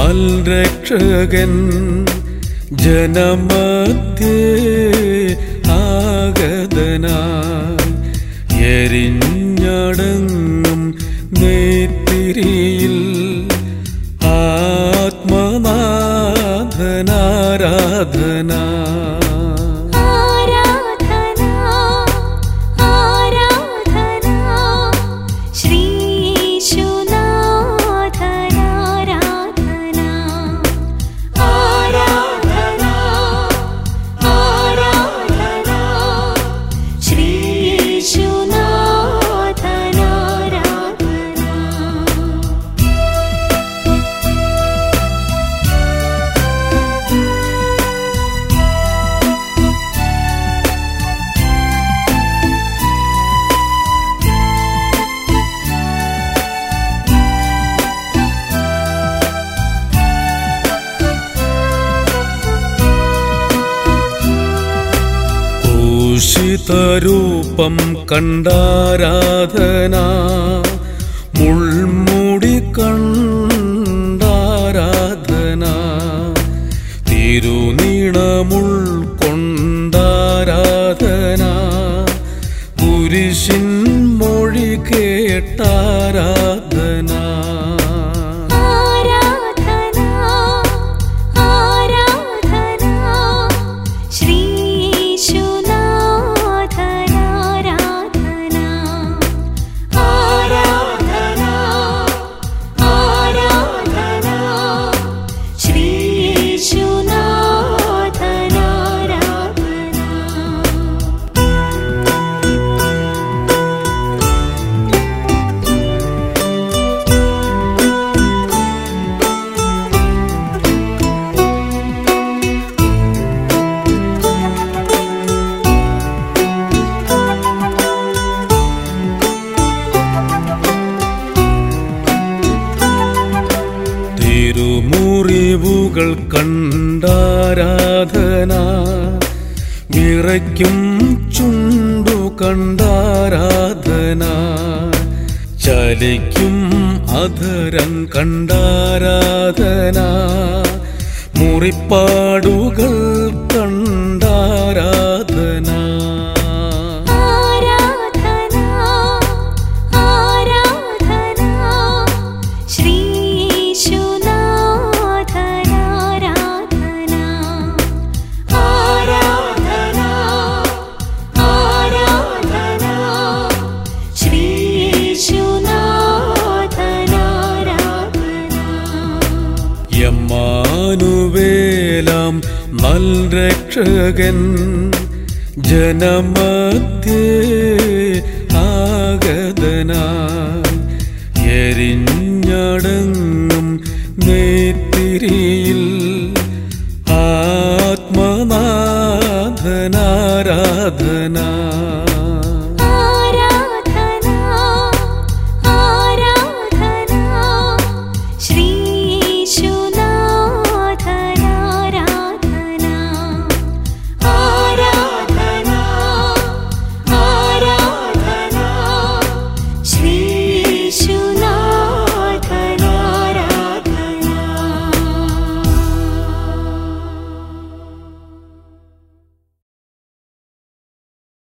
നൽരക്ഷകൻ ജനമധ്യേ ആഗതനായി എരിഞ്ഞടങ്ങും നേത്തിരിയിൽ ആത്മനാഥനാരാധന ആരാധന ആരാധന ശ്രീശുനാഥനാരാധന ആരാധന ആരാധന ശ്രീശുനാഥനാരാധന ഭൂഷിതരൂപം കണ്ടാരാധന മുൾമുടി കണ്ടാരാധന തിരുനീണമുൾ കൊണ്ടാരാധന കുരിശിൻ മൊഴി കേട്ടാരാധന ആരാധന ആരാധന ശ്രീശുനാഥനാരാധന ആരാധന ആരാധന ശ്രീശുനാഥനാരാധന തിരുമുറിവുകൾ കണ്ടാരാധന വിറയ്ക്കും ചുണ്ടു കണ്ടാരാധന ചലിക്കും അധരം കണ്ടാരാധന മുറിപ്പാടുകൾ കണ്ടാരാധന ആരാധന ആരാധന ശ്രീശുനാഥനാരാധന ആരാധന ആരാധന ശ്രീശുനാഥനാരാധന യമ്മാനുവേലാം നൽരക്ഷകൻ ജനമധ്യേ ആഗതനായി എരിഞ്ഞടങ്ങും നേത്തിരിയിൽ ആത്മനാഥനാരാധന